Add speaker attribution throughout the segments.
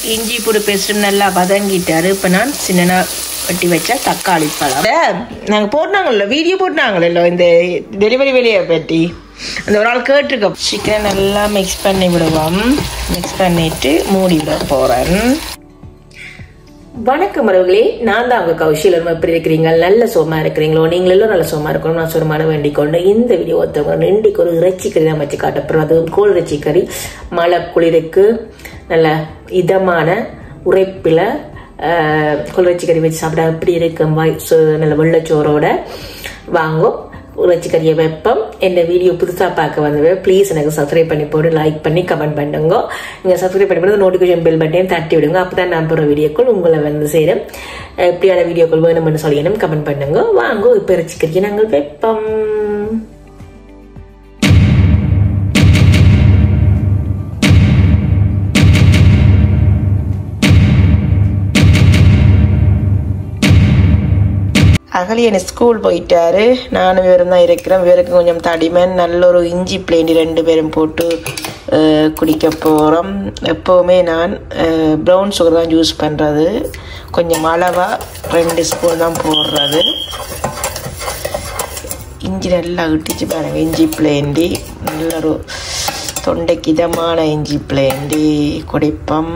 Speaker 1: இஞ்சி பூடு பேஸ்ட் நல்லா வதங்கிட்டாரு இப்போ நான் சின்னனா வெட்டி வச்ச தக்காளி பழம் நாங்கள் போட்டாங்கல்ல வீடியோ போட்டாங்கல்ல இந்த டெலிவரி வேலையை பற்றி அந்த ஒரு ஆள் கேட்டிருக்க சிக்கன் நல்லா மிக்ஸ் பண்ணி விடுவோம் மிக்ஸ் பண்ணிட்டு மூடி விட போகிறேன் வணக்கம் உறவுகளே நான் தான் அவங்க கௌஷிலம் எப்படி இருக்கிறீங்க நல்ல சோமா இருக்கிறீங்களோ நீங்களும் எல்லாம் நல்ல சோமா இருக்கணும் நான் சுரமான வேண்டிக் கொண்டு இந்த வீடியோ ஒருத்தவங்க இன்றைக்கு ஒரு இறைச்சி கறி தான் வச்சு காட்டப்போறோம் அதுவும் கோல் இறைச்சி கறி மழை குளிருக்கு நல்ல இதமான உரைப்பில் கோல் இறைச்சி கறி வச்சு சாப்பிட எப்படி இருக்கும் வாய் சு- நல்ல வெள்ளச்சோரோட வாங்கும் இறைச்சி கறியை வைப்போம் இந்த வீடியோ புதுசாக பார்க்க வந்தவே ப்ளீஸ் எனக்கு சப்ஸ்கிரைப் பண்ணி போட்டு லைக் பண்ணி கமெண்ட் பண்ணுங்க நீங்கள் சப்ஸ்கிரைப் பண்ணி போட்டு நோட்டிஃபிகேஷன் பெல் பட்டையும் தட்டி விடுங்க அப்போ தான் நான் போகிற வீடியோக்கள் உங்களை வந்து சேரும் எப்படியான வீடியோக்கள் வேணும்னு சொல்லி கமெண்ட் பண்ணுங்க வாங்க இப்போ இறைச்சி கறியை நாங்கள் வைப்போம் அகலியன் ஸ்கூல் போயிட்டாரு நானும் இவரும் தான் இருக்கிறேன் இவருக்கு கொஞ்சம் தடிமன் நல்ல ஒரு இஞ்சி பிளேண்டி ரெண்டு பேரும் போட்டு அஹ், குடிக்க போகிறோம் எப்போவுமே நான் ப்ரௌன் சுகர் தான் யூஸ் பண்ணுறது கொஞ்சம் அளவாக ரெண்டு ஸ்பூன் தான் போடுறது இஞ்சி நல்லா இட்டிச்சு பாருங்க இஞ்சி பிளேண்டி நல்ல ஒரு தொண்டைக்கு இதமான இஞ்சி பிளேண்டி குடிப்பம்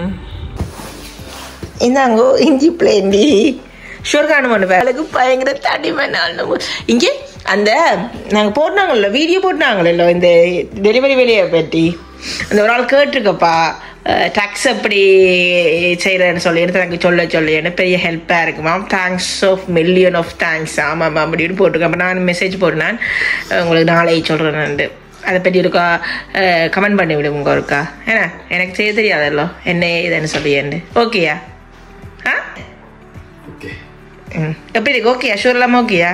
Speaker 1: இந்தாங்கோ இஞ்சி பிளேண்டி ஷுகர்கான ஒன்று வேலைக்கு பயங்கர தடிமன் இங்கே அந்த நாங்கள் போட்டாங்கல்ல வீடியோ போட்டாங்கல்ல இந்த டெலிவரி வேலையை பற்றி அந்த ஒரு ஆள் கேட்டிருக்கப்பா டாக்ஸ் எப்படி செய்கிறேன்னு சொல்லி எடுத்து எனக்கு சொல்ல சொல்லி எனக்கு பெரிய ஹெல்ப்பாக இருக்குமா thanks of million of thanks ஆமாம் அப்படின்னு போட்டிருக்கேன் அப்போ நான் மெசேஜ் போட்டேன் உங்களுக்கு நாளை சொல்கிறேன் அதை பற்றி இருக்கா கமெண்ட் பண்ணி விடுங்க இருக்கா ஏன்னா எனக்கு செய்ய தெரியாதല്ലോ என்ன இதுன்னு சொல்லியேன்னு ஓகேயா ஆ ம். எப்படி இருக்கு ஓகேயா ஷூர் இல்லாமல் ஓகேயா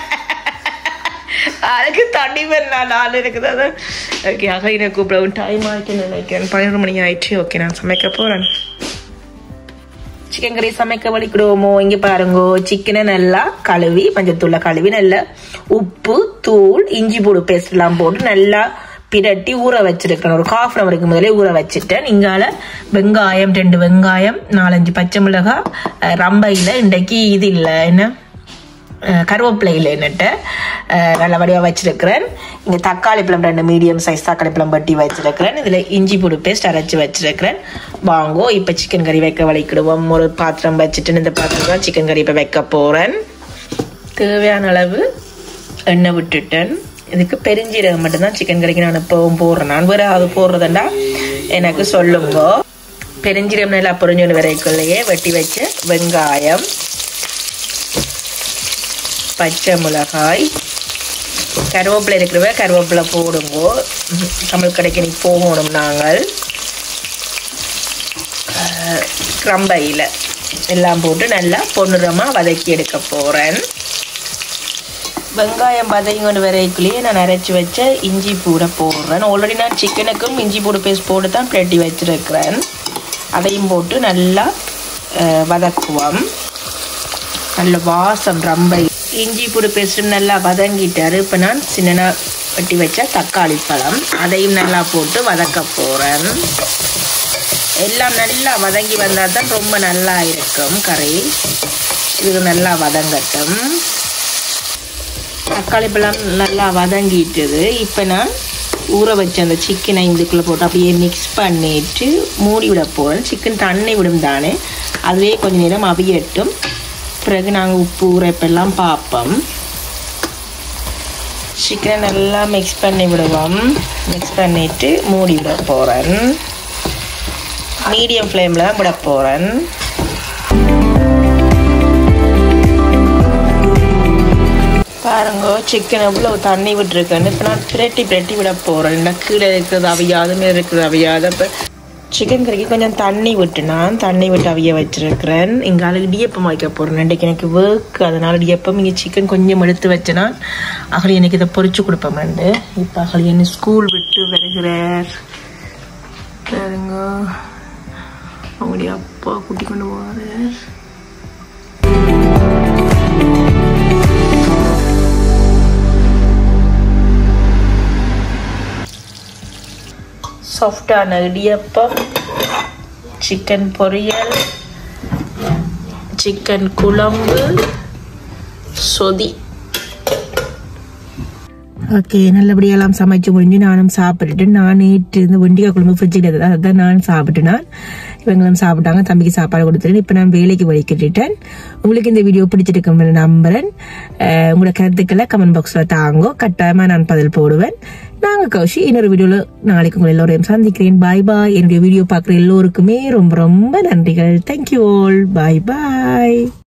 Speaker 1: அதுக்கு தண்ணி வேணா நாலு இருக்குது அதான் ஓகே அகைனை கூப்பிடவும் டைம் ஆயிட்டுன்னு நினைக்கிறேன் பன்னெண்டு மணி ஆயிடுச்சு ஓகே நான் சமைக்க போகிறேன் சிக்கன் கறி சமைக்க வலிக்கிடுவோமோ இங்க பாருங்க சிக்கனை நல்லா கழுவி மஞ்சத்தூள்ல கழுவி நல்லா உப்பு தூள் இஞ்சி பூடு பேஸ்ட் எல்லாம் போட்டு நல்லா பிரட்டி ஊற வச்சிருக்கேன் ஒரு காஃப் அன் அவருக்கு முதலே ஊற வச்சுட்டேன் இங்கால வெங்காயம் ரெண்டு வெங்காயம் நாலஞ்சு பச்சை மிளகாய் அஹ், ரம்பையில இன்றைக்கு இது இல்லை என்ன அஹ், கருவேப்பிலை இல்லை என்னட்டு நல்ல வடிவாக வச்சிருக்கிறேன் இங்கே தக்காளி பழம் ரெண்டு மீடியம் சைஸ் தக்காளி பழம் பட்டி வச்சிருக்கிறேன் இதில் இஞ்சி பூடு பேஸ்ட் அரைச்சி வச்சிருக்கிறேன் வாங்கோ இப்போ சிக்கன் கறி வைக்க வலிக்கிடுவோம் ஒரு பாத்திரம் வச்சுட்டு இந்த பாத்திரம் தான் சிக்கன் கறி இப்போ வைக்க போகிறேன் தேவையான அளவு எண்ணெய் விட்டுட்டேன் இதுக்கு பெருஞ்சீரகம் மட்டும்தான் சிக்கன் கறிக்கு நான் இப்போவும் போடுறேன் நான் வேறு அது போடுறதுண்டா எனக்கு சொல்லுங்க பெருஞ்சீரகம் நல்லா பொரிஞ்சொன்று வரைக்குள்ளேயே வெட்டி வச்ச வெங்காயம் பச்சை மிளகாய் கருவேப்பிலை இருக்கிறவ கருவேப்பிலை போடுங்கோ ம், தமிழ் கடைக்கு நீ போகணும் நாங்கள் கிரம்பையில் எல்லாம் போட்டு நல்லா பொன்னிறமாக வதக்கி எடுக்க போகிறேன் வெங்காயம் வதங்கி வரைக்குள்ளேயே நான் அரைச்சி வச்ச இஞ்சி பூட போடுறேன் ஆல்ரெடி நான் சிக்கனுக்கும் இஞ்சி பூடு பேஸ்ட் போட்டு தான் பிரட்டி வச்சிருக்கிறேன் அதையும் போட்டு நல்லா அஹ், வதக்குவோம் நல்ல வாசம் ரொம்ப இஞ்சி பூடு பேஸ்ட் நல்லா வதங்கிட்டாரு இப்போ நான் சின்னனா வெட்டி வச்ச தக்காளி பழம் அதையும் நல்லா போட்டு வதக்க போகிறேன் எல்லாம் நல்லா வதங்கி வந்தால் தான் ரொம்ப நல்லா இருக்கும் கறி இது நல்லா வதங்கட்டும் தக்காளி பழம் நல்லா வதங்கிட்டுது இப்போ நான் ஊற வச்ச அந்த சிக்கனை இதுக்குள்ளே போட்டு அப்படியே மிக்ஸ் பண்ணிட்டு மூடி விட போகிறேன் சிக்கன் தண்ணி விடும் தானே அதுவே கொஞ்ச நேரம் அவியட்டும் பிறகு நாங்கள் உப்பு உரைப்பெல்லாம் பார்ப்போம் சிக்கனை நல்லா மிக்ஸ் பண்ணி விடுவோம் மிக்ஸ் பண்ணிட்டு மூடி விட போகிறேன் மீடியம் ஃப்ளேமில் தான் விட போகிறேன் பாருங்க சிக்கன் எவ்வளோ தண்ணி விட்டுருக்கேன்னு இப்போ நான் பிரட்டி பிரட்டி விட போகிறேன் இல்லை கீழே இருக்கிறது அவியாது மேலே இருக்கிறது அவியாது இப்போ சிக்கன் கறிக்கு கொஞ்சம் தண்ணி விட்டு நான் தண்ணி விட்டு அவிய வச்சிருக்கிறேன் இங்கால இடியப்பம் வைக்க போகிறேன் இன்றைக்கு எனக்கு ஒர்க் அதனால இடியப்பம் இங்கே சிக்கன் கொஞ்சம் எடுத்து வச்சேன்னா அகலி எனக்கு இதை பொரிச்சு கொடுப்பேன் இப்போ அகலி என்ன ஸ்கூல் விட்டு வருகிறார் பாருங்க அவங்களுடைய அப்பா கூட்டி கொண்டு போவார் சாஃப்டான இடியப்பம் சிக்கன் பொரியல் சிக்கன் குழம்பு சொதி ஓகே நல்லபடியெல்லாம் சமைச்சு முடிஞ்சு நானும் சாப்பிட்டுட்டு நான் நேற்று இந்த வெண்டிக்காய் குழம்பு ஃப்ரிட்ஜில் அதான் நான் சாப்பிட்டு நான் இவங்களும் சாப்பிட்டாங்க தம்பிக்கு சாப்பாடு கொடுத்துட்டு இப்போ நான் வேலைக்கு வழிக்கிட்டுட்டேன் உங்களுக்கு இந்த வீடியோ பிடிச்சிருக்கும் நம்புறேன் அஹ் உங்களோட கருத்துக்களை கமெண்ட் பாக்ஸில் தாங்கோ கட்டாயமாக நான் பதில் போடுவேன் நாங்கள் கௌஷி இன்னொரு வீடியோவில் நாளைக்கு உங்களை எல்லோரையும் சந்திக்கிறேன் பாய் பாய் என்னுடைய வீடியோ பார்க்குற எல்லோருக்குமே ரொம்ப ரொம்ப நன்றிகள் தேங்க்யூ ஆல் பாய் பாய்